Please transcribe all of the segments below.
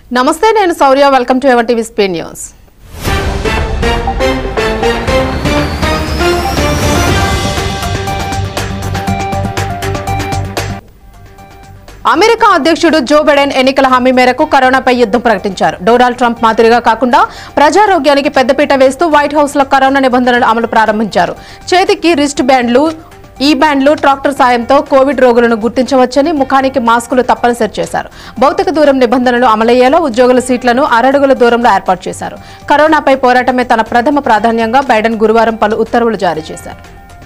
నమస్తే నేను Sourya welcome to ever TV స్పే న్యూస్ అమెరికా అధ్యక్షుడు జో బైడెన్ ఎన్నికల హామీ మేరకు కరోనాపై యుద్ధం ప్రకటించారు డొనాల్డ్ ట్రంప్ మాదిరిగా కాకుండా ప్రజారోగ్యానికి పెద్దపీట వేస్తూ వైట్ హౌస్ లో కరోనా నిబంధనలు అమలు ప్రారంభించారు చేతికి రిస్ట్ బ్యాండ్లు ఈ బ్యాండ్లు ట్రాక్టర్ సాయంతో కోవిడ్ రోగులను గుర్తించవచ్చని ముఖానికి మాస్కులు తప్పనిసరి చేశారు భౌతిక దూరం నిబంధనలు అమలయ్యేలా ఉద్యోగుల సీట్లను అరడుగుల దూరంలో ఏర్పాటు చేశారు కరోనాపై పోరాటమే తన ప్రథమ ప్రాధాన్యంగా బైడెన్ గురువారం పలు ఉత్తర్వులు జారీ చేశారు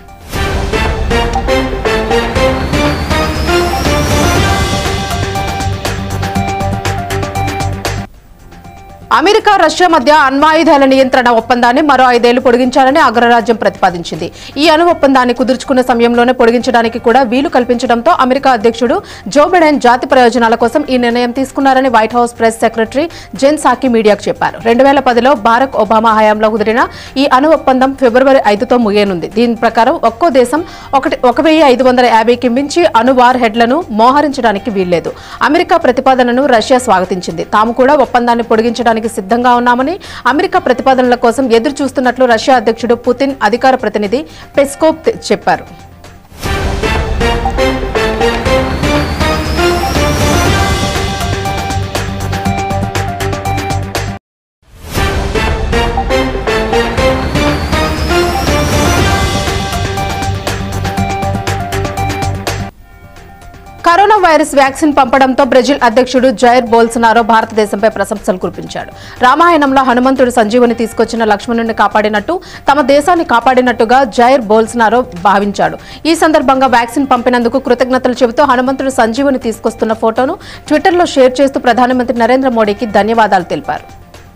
అమెరికా రష్యా మధ్య అణ్వాయుధాల నియంత్రణ ఒప్పందాన్ని మరో ఐదేళ్లు పొడిగించాలని అగ్రరాజ్యం ప్రతిపాదించింది ఈ అణు ఒప్పందాన్ని కుదుర్చుకున్న సమయంలోనే పొడిగించడానికి కూడా వీలు కల్పించడంతో అమెరికా అధ్యక్షుడు జో బైడెన్ జాతి ప్రయోజనాల కోసం ఈ నిర్ణయం తీసుకున్నారని White House press secretary Jen Psaki మీడియాకు చెప్పారు రెండు వేల పదిలో బారక్ ఒబామా హయాంలో కుదిరిన ఈ అణు ఒప్పందం ఫిబ్రవరి ఐదుతో ముగియనుంది దీని ప్రకారం ఒక్కో దేశం ఒకటి ఒక వెయ్యి ఐదు వందల యాభైకి మించి అణు వార్ హెడ్లను మోహరించడానికి వీల్లేదు అమెరికా ప్రతిపాదనను రష్యా స్వాగతించింది తాము కూడా ఒప్పందాన్ని పొడిగించడానికి సిద్ధంగా ఉన్నామని అమెరికా ప్రతిపాదనల కోసం ఎదురు చూస్తున్నట్లు రష్యా అధ్యక్షుడు పుతిన్ అధికార ప్రతినిధి పెస్కోవ్ తె- చెప్పారు కరోనా వైరస్ వ్యాక్సిన్ పంపడంతో బ్రెజిల్ అధ్యక్షుడు జైర్ బోల్సనారో భారతదేశంపై ప్రశంసలు కురిపించాడు రామాయణంలో హనుమంతుడు సంజీవుని తీసుకొచ్చిన లక్ష్మణుని కాపాడినట్టు తమ దేశాన్ని కాపాడినట్టుగా జైర్ బోల్సనారో భావించాడు ఈ సందర్భంగా వ్యాక్సిన్ పంపినందుకు కృతజ్ఞతలు చెబుతూ హనుమంతుడు సంజీవుని తీసుకొస్తున్న ఫోటోను ట్విట్టర్లో షేర్ చేస్తూ ప్రధానమంత్రి నరేంద్ర మోడీకి ధన్యవాదాలు తెలిపారు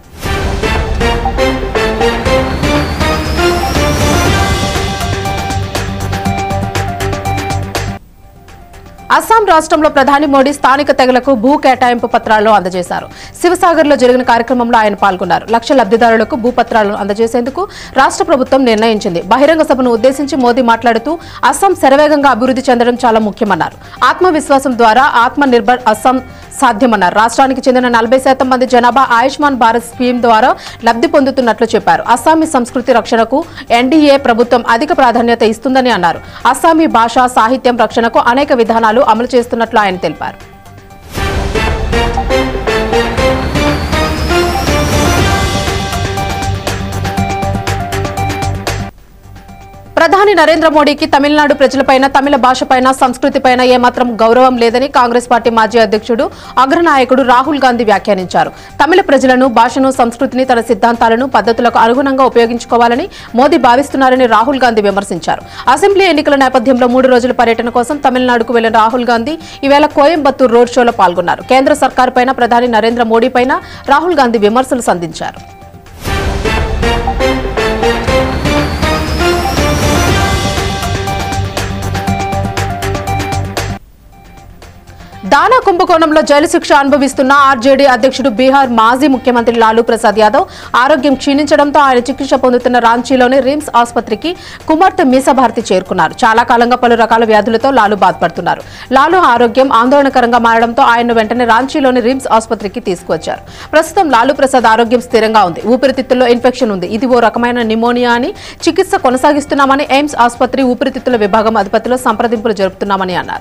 అస్సాం రాష్ట్రంలో ప్రధాని మోడీ స్థానిక తెగలకు భూ కేటాయింపు పత్రాలను అందజేశారు శివసాగర్లో జరిగిన కార్యక్రమంలో ఆయన పాల్గొన్నారు లక్ష లబ్ధిదారులకు భూపత్రాలను అందజేసేందుకు రాష్ట్ర ప్రభుత్వం నిర్ణయించింది బహిరంగ సభను ఉద్దేశించి మోదీ మాట్లాడుతూ అస్సాం శరవేగంగా అభివృద్ధి చెందడం చాలా ముఖ్యమన్నారు ఆత్మవిశ్వాసం ద్వారా ఆత్మ నిర్భర్ అస్సాం సాధ్యమన్నారు రాష్ట్రానికి చెందిన నలభై శాతం మంది జనాభా ఆయుష్మాన్ భారత్ స్కీమ్ ద్వారా లబ్ధి పొందుతున్నట్లు చెప్పారు అస్సామీ సంస్కృతి రక్షణకు ఎన్డీఏ ప్రభుత్వం అధిక ప్రాధాన్యత ఇస్తుందని అన్నారు అస్సామీ భాష సాహిత్యం రక్షణకు అనేక విధానాలు అమలు చేస్తున్నట్లు ఆయన తెలిపారు ప్రధాని నరేంద్ర మోడీకి తమిళనాడు ప్రజలపైన తమిళ భాషపైన సంస్కృతిపైన ఏమాత్రం గౌరవం లేదని కాంగ్రెస్ పార్టీ మాజీ అధ్యక్షుడు అగ్రనాయకుడు రాహుల్ గాంధీ వ్యాఖ్యానించారు తమిళ ప్రజలను భాషను సంస్కృతిని తన సిద్ధాంతాలను పద్ధతులకు అనుగుణంగా ఉపయోగించుకోవాలని మోదీ భావిస్తున్నారని రాహుల్ గాంధీ విమర్శించారు అసెంబ్లీ ఎన్నికల నేపథ్యంలో మూడు రోజుల పర్యటన కోసం తమిళనాడుకు వెళ్లిన రాహుల్ గాంధీ ఈవేళ కోయంబత్తూర్ రోడ్ షోలో పాల్గొన్నారు కేంద్ర సర్కారుపైన ప్రధాని నరేంద్ర మోడీపైన రాహుల్ గాంధీ విమర్శలు సంధించారు దానా కుంభకోణంలో జైలు శిక్ష అనుభవిస్తున్న ఆర్జేడీ అధ్యక్షుడు బీహార్ మాజీ ముఖ్యమంత్రి లాలూ ప్రసాద్ యాదవ్ ఆరోగ్యం క్షీణించడంతో ఆయన చికిత్స పొందుతున్న రాంచీలోని రిమ్స్ ఆసుపత్రికి కుమార్తె మీసభారతి చేరుకున్నారు చాలా కాలంగా పలు రకాల వ్యాధులతో లాలూ బాధపడుతున్నారు లాలూ ఆరోగ్యం ఆందోళనకరంగా మారడంతో ఆయన్ను వెంటనే రాంచీలోని రిమ్స్ ఆసుపత్రికి తీసుకువచ్చారు ప్రస్తుతం లాలూ ప్రసాద్ ఆరోగ్యం స్థిరంగా ఉంది ఊపిరితిత్తుల్లో ఇన్ఫెక్షన్ ఉంది ఇది ఓ రకమైన నిమోనియా అని చికిత్స కొనసాగిస్తున్నామని ఎయిమ్స్ ఆసుపత్రి ఊపిరితిత్తుల విభాగం అధిపతిలో సంప్రదింపులు జరుపుతున్నామని అన్నారు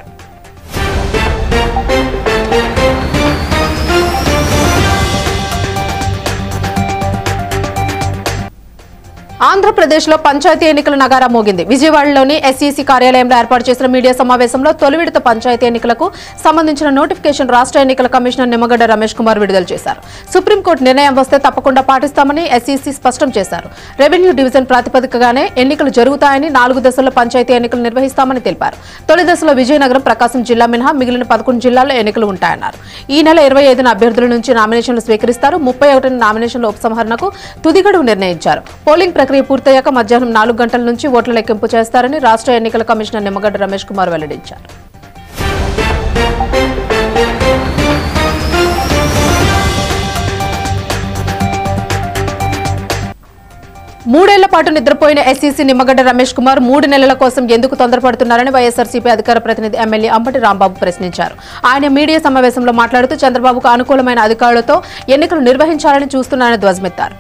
ఆంధ్రప్రదేశ్లో పంచాయతీ ఎన్నికల నగారా మోగింది విజయవాడలోని ఎస్ఈసీ కార్యాలయంలో ఏర్పాటు చేసిన మీడియా సమావేశంలో తొలి విడత పంచాయతీ ఎన్నికలకు సంబంధించిన నోటిఫికేషన్ రాష్ట్ర ఎన్నికల కమిషనర్ నిమ్మగడ్డ రమేష్ కుమార్ విడుదల చేశారు సుప్రీంకోర్టు నిర్ణయం వస్తే తప్పకుండా పాటిస్తామని ఎస్ఈసీ స్పష్టం చేశారు రెవెన్యూ డివిజన్ ప్రాతిపదికగానే ఎన్నికలు జరుగుతాయని నాలుగు దశల్లో పంచాయతీ ఎన్నికలు నిర్వహిస్తామని తెలిపారు తొలి దశలో విజయనగరం ప్రకాశం జిల్లా మినహా మిగిలిన పదకొండు జిల్లాల్లో ఎన్నికలు ఉంటాయన్నారు ఈ నెల ఇరవై ఐదున అభ్యర్థుల నుంచి నామినేషన్లు స్వీకరిస్తారు ముప్పై ఒకటిన నామినేషన్ల ఉపసంహరణకు తుది గడువు నిర్ణయించారు పోలింగ్ ప్రక్రియ పూర్తయ్యాక మధ్యాహ్నం నాలుగు గంటల నుంచి ఓట్ల లెక్కింపు చేస్తారని రాష్ట్ర ఎన్నికల కమిషనర్ నిమ్మగడ్డ రమేష్ కుమార్ వెల్లడించారు మూడేళ్ల పాటు నిద్రపోయిన ఎస్సీసీ నిమ్మగడ్డ రమేష్ కుమార్ మూడు నెలల కోసం ఎందుకు తొందరపడుతున్నారని వైఎస్ఆర్సీపీ అధికార ప్రతినిధి ఎమ్మెల్యే అంబటి రాంబాబు ప్రశ్నించారు ఆయన మీడియా సమావేశంలో మాట్లాడుతూ చంద్రబాబుకు అనుకూలమైన అధికారులతో ఎన్నికలు నిర్వహించాలని చూస్తున్నారని ధ్వజమెత్తారు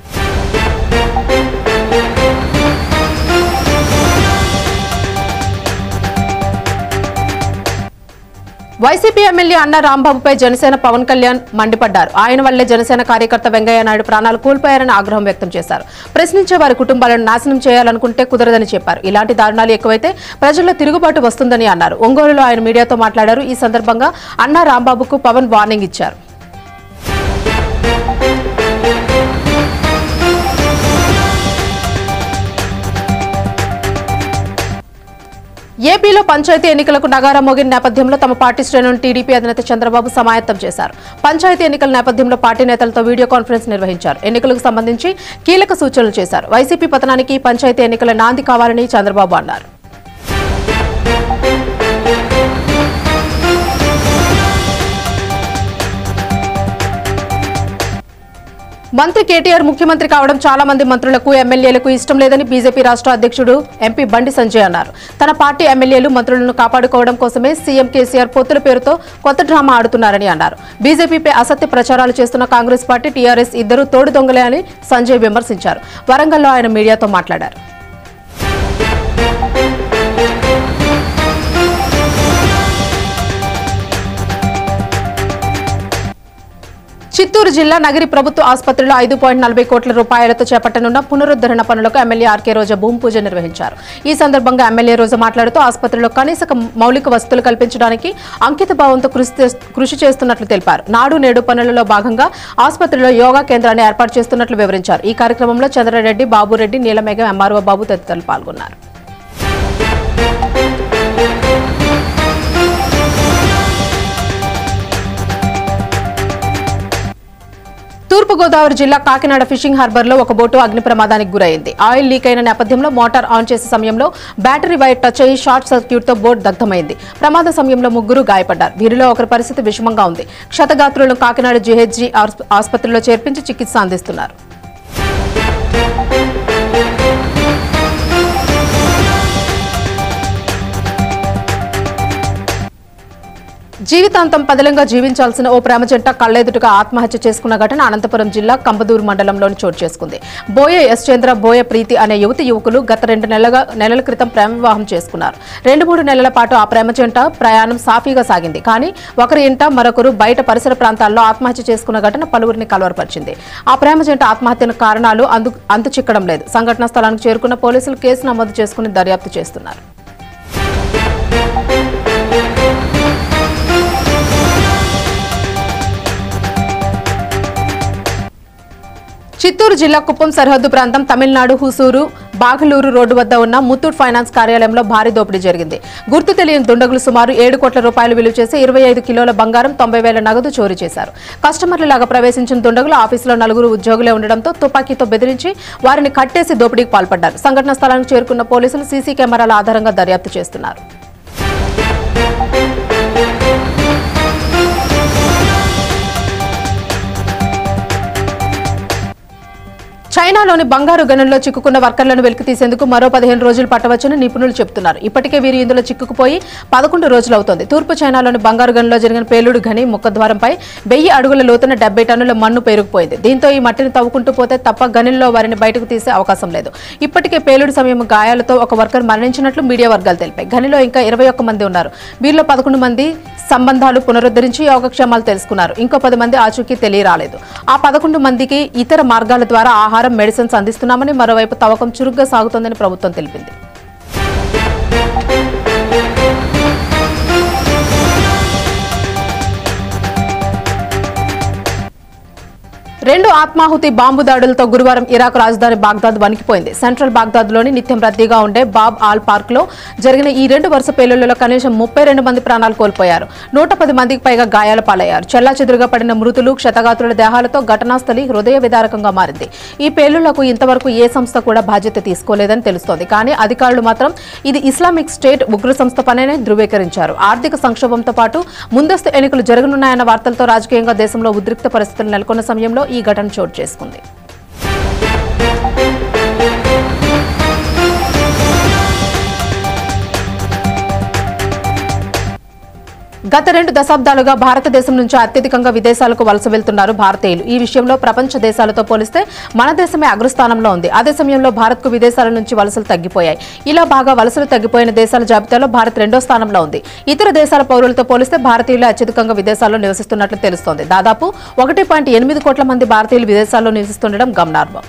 వైసీపీ ఎమ్మెల్యే అన్న రాంబాబుపై జనసేన పవన్ కళ్యాణ్ మండిపడ్డారు ఆయన వల్లే జనసేన కార్యకర్త వెంకయ్య నాయుడు ప్రాణాలు కోల్పోయారని ఆగ్రహం వ్యక్తం చేశారు ప్రశ్నించే వారి కుటుంబాలను నాశనం చేయాలనుకుంటే కుదరదని చెప్పారు ఇలాంటి దారుణాలు ఎక్కువైతే ప్రజల్లో తిరుగుబాటు వస్తుందని అన్నారు ఒంగోలులో ఆయన మీడియాతో మాట్లాడారు ఈ సందర్భంగా అన్న రాంబాబుకు పవన్ వార్నింగ్ ఇచ్చారు ఏపీలో పంచాయతీ ఎన్నికలకు నగారా మోగిన నేపథ్యంలో తమ పార్టీ శ్రేణులను టీడీపీ అధినేత చంద్రబాబు సమాయత్తం చేశారు పంచాయతీ ఎన్నికల నేపథ్యంలో పార్టీ నేతలతో వీడియో కాన్ఫరెన్స్ నిర్వహించారు ఎన్నికలకు సంబంధించి కీలక సూచనలు చేశారు వైసీపీ పతనానికి ఈ పంచాయతీ ఎన్నికల నాంది కావాలని చంద్రబాబు అన్నారు మంత్రి కేటీఆర్ ముఖ్యమంత్రి కావడం చాలా మంది మంత్రులకు ఎమ్మెల్యేలకు ఇష్టం లేదని బీజేపీ రాష్ట్ర అధ్యక్షుడు ఎంపీ బండి సంజయ్ అన్నారు తన పార్టీ ఎమ్మెల్యేలు మంత్రులను కాపాడుకోవడం కోసమే సీఎం కేసీఆర్ పొత్తుల పేరుతో కొత్త డ్రామా ఆడుతున్నారని అన్నారు బీజేపీపై అసత్య ప్రచారాలు చేస్తున్న కాంగ్రెస్ పార్టీ టీఆర్ఎస్ ఇద్దరు తోడు దొంగలే అని సంజయ్ విమర్శించారు వరంగల్లో ఆయన మీడియాతో మాట్లాడారు చిత్తూరు జిల్లా నగరి ప్రభుత్వ ఆసుపత్రిలో ఐదు పాయింట్ నలభై కోట్ల రూపాయలతో చేపట్టనున్న పునరుద్ధరణ పనులకు ఎమ్మెల్యే ఆర్కే రోజా భూమి పూజ నిర్వహించారు ఈ సందర్భంగా ఎమ్మెల్యే రోజా మాట్లాడుతూ ఆసుపత్రిలో కనీస మౌలిక వసతులు కల్పించడానికి అంకిత భావంతో కృషి చేస్- కృషి చేస్తున్నట్లు తెలిపారు నాడు నేడు పనులలో భాగంగా ఆసుపత్రిలో యోగా కేంద్రాన్ని ఏర్పాటు చేస్తున్నట్లు వివరించారు ఈ కార్యక్రమంలో చంద్రారెడ్డి బాబురెడ్డి నీలమేఘం ఎంఆర్ఓ బాబు తదితరులు పాల్గొన్నారు తూర్పుగోదావరి జిల్లా కాకినాడ ఫిషింగ్ హార్బర్ లో ఒక బోటు అగ్ని ప్రమాదానికి గురైంది ఆయిల్ లీక్ అయిన నేపథ్యంలో మోటార్ ఆన్ చేసే సమయంలో బ్యాటరీ వైర్ టచ్ అయ్యి షార్ట్ సర్క్యూట్ తో బోట్ దగ్ధమైంది ప్రమాద సమయంలో ముగ్గురు గాయపడ్డారు వీరిలో ఒకరి పరిస్థితి విషమంగా ఉంది క్షతగాత్రులను కాకినాడ జీహెచ్జీ ఆసుపత్రిలో చేర్పించి చికిత్స అందిస్తున్నారు జీవితాంతం పదిలంగా జీవించాల్సిన ఓ ప్రేమ జంట కళ్ళెదుటగా ఆత్మహత్య చేసుకున్న ఘటన అనంతపురం జిల్లా కంబదూరు మండలంలోని చోటు చేసుకుంది బోయ ఎస్ చంద్ర బోయ ప్రీతి అనే యువతి యువకులు గత రెండు నెలగా నెలల క్రితం ప్రేమ వివాహం చేసుకున్నారు రెండు మూడు నెలల పాటు ఆ ప్రేమ జంట ప్రయాణం సాఫీగా సాగింది కానీ ఒకరి ఇంట మరొకరు బయట పరిసర ప్రాంతాల్లో ఆత్మహత్య చేసుకున్న ఘటన పలువురిని కలవరపరిచింది ఆ ప్రేమ జంట ఆత్మహత్యల కారణాలు అందు అంతు చిక్కడం లేదు సంఘటనా స్థలానికి చేరుకున్న పోలీసులు కేసు నమోదు చేసుకుని దర్యాప్తు చేస్తున్నారు చిత్తూరు జిల్లా కుప్పం సరిహద్దు ప్రాంతం తమిళనాడు హుసూరు బాగలూరు రోడ్డు వద్ద ఉన్న ముత్తూట్ ఫైనాన్స్ కార్యాలయంలో భారీ దోపిడీ జరిగింది గుర్తు తెలియని దుండగులు సుమారు ఏడు కోట్ల రూపాయలు విలువ చేసి ఇరవై ఐదు కిలోల బంగారం తొంభై వేల నగదు చోరీ చేశారు కస్టమర్లలాగా ప్రవేశించిన దుండగులు ఆఫీసులో నలుగురు ఉద్యోగులే ఉండడంతో తుపాకీతో బెదిరించి వారిని కట్టేసి దోపిడీకి పాల్పడ్డారు సంఘటనా స్థలానికి చేరుకున్న పోలీసులు సీసీ కెమెరాల ఆధారంగా దర్యాప్తు చేస్తున్నారు చైనాలోని బంగారు గనుల్లో చిక్కుకున్న వర్కర్లను వెలికితీసేందుకు మరో పదిహేను రోజులు పట్టవచ్చని నిపుణులు చెబుతున్నారు ఇప్పటికే వీరు ఇందులో చిక్కుకుపోయి పదకొండు రోజులవుతోంది తూర్పు చైనాలోని బంగారు గనిలో జరిగిన పేలుడు గని ముఖద్వారంపై వెయ్యి అడుగుల లోతున డెబ్బై టన్నుల మన్ను పేరుకుపోయింది దీంతో ఈ మట్టిని తవ్వుకుంటూ పోతే తప్ప గనిలో వారిని బయటకు తీసే అవకాశం లేదు ఇప్పటికే పేలుడు సమయం గాయాలతో ఒక వర్కర్ మరణించినట్లు మీడియా వర్గాలు తెలిపాయి గనిలో ఇంకా ఇరవై ఒక్క మంది ఉన్నారు వీరిలో పదకొండు మంది సంబంధాలు పునరుద్ధరించి యోగక్షేమాలు తెలుసుకున్నారు ఇంకో పది మంది ఆచూకీ తెలియరాలేదు ఆ పదకొండు మందికి ఇతర మార్గాల ద్వారా ఆహారం మెడిసిన్స్ అందిస్తున్నామని మరోవైపు తవ్వకం చురుగ్గా సాగుతోందని ప్రభుత్వం తెలిపింది రెండు ఆత్మాహుతి బాంబు దాడులతో గురువారం ఇరాక్ రాజధాని బాగ్దాద్ వణికిపోయింది సెంట్రల్ బాగ్దాద్లోని నిత్యం రద్దీగా ఉండే బాబ్ ఆల్ పార్క్ లో జరిగిన ఈ రెండు వరుస పేలుళ్లలో కనీసం ముప్పై రెండు మంది ప్రాణాలు కోల్పోయారు నూట పది మందికి పైగా గాయాల పాలయ్యారు చెల్లాచెదురుగా పడిన మృతులు క్షతగాత్రుల దేహాలతో ఘటనాస్థలి హృదయ విదారకంగా మారింది ఈ పేలుళ్లకు ఇంతవరకు ఏ సంస్థ కూడా బాధ్యత తీసుకోలేదని తెలుస్తోంది కానీ అధికారులు మాత్రం ఇది ఇస్లామిక్ స్టేట్ ఉగ్ర సంస్థ పనేనే ధృవీకరించారు ఆర్థిక సంక్షోభంతో పాటు ముందస్తు ఎన్నికలు జరగనున్నాయన్న వార్తలతో రాజకీయంగా దేశంలో ఉద్రిక్త పరిస్థితులు నెలకొన్న సమయంలో ఈ ఘటన చోటు చేసుకుంది గత రెండు దశాబ్దాలుగా భారతదేశం నుంచి అత్యధికంగా విదేశాలకు వలస వెళ్తున్నారు భారతీయులు ఈ విషయంలో ప్రపంచ దేశాలతో పోలిస్తే మన దేశమే అగ్రస్థానంలో ఉంది అదే సమయంలో భారత్కు విదేశాల నుంచి వలసలు తగ్గిపోయాయి ఇలా బాగా వలసలు తగ్గిపోయిన దేశాల జాబితాలో భారత్ రెండో స్థానంలో ఉంది ఇతర దేశాల పౌరులతో పోలిస్తే భారతీయులు అత్యధికంగా విదేశాల్లో నివసిస్తున్నట్లు తెలుస్తోంది దాదాపు ఒకటి పాయింట్ ఎనిమిది కోట్ల మంది భారతీయులు విదేశాల్లో నివసిస్తుండడం గమనార్హం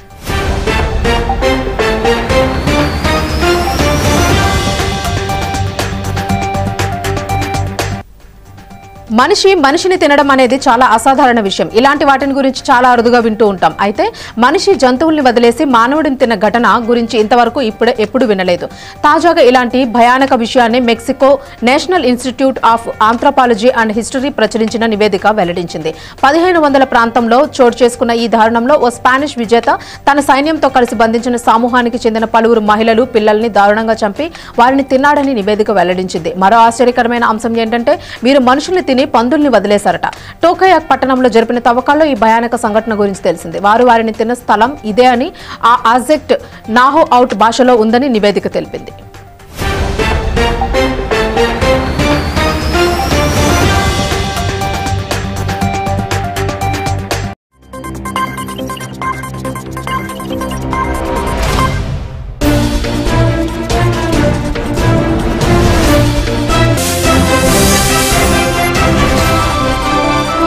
మనిషి మనిషిని తినడం అనేది చాలా అసాధారణ విషయం ఇలాంటి వాటిని గురించి చాలా అరుదుగా వింటూ ఉంటాం అయితే మనిషి జంతువుల్ని వదిలేసి మానవుడిని తిన్న ఘటన గురించి ఇంతవరకు ఇప్పుడే ఎప్పుడు వినలేదు తాజాగా ఇలాంటి భయానక విషయాన్ని Mexico National Institute of Anthropology and History ప్రచురించిన నివేదిక వెల్లడించింది పదిహేను వందల ప్రాంతంలో చోటు చేసుకున్న ఈ దారుణంలో ఓ స్పానిష్ విజేత తన సైన్యంతో కలిసి బంధించిన సమూహానికి చెందిన పలువురు మహిళలు పిల్లల్ని దారుణంగా చంపి వారిని తిన్నాడని నివేదిక వెల్లడించింది మరో ఆశ్చర్యకరమైన అంశం ఏంటంటే వీరు మనుషుల్ని తిని పందుల్ని వదిలేశారట టోకయాక్ పట్టణంలో జరిపిన తవ్వకాల్లో ఈ భయానక సంఘటన గురించి తెలిసింది వారు వారిని తిన్న స్థలం ఇదే అని ఆ ఆజెక్ట్ నాహో అవుట్ భాషలో ఉందని నివేదిక తెలిపింది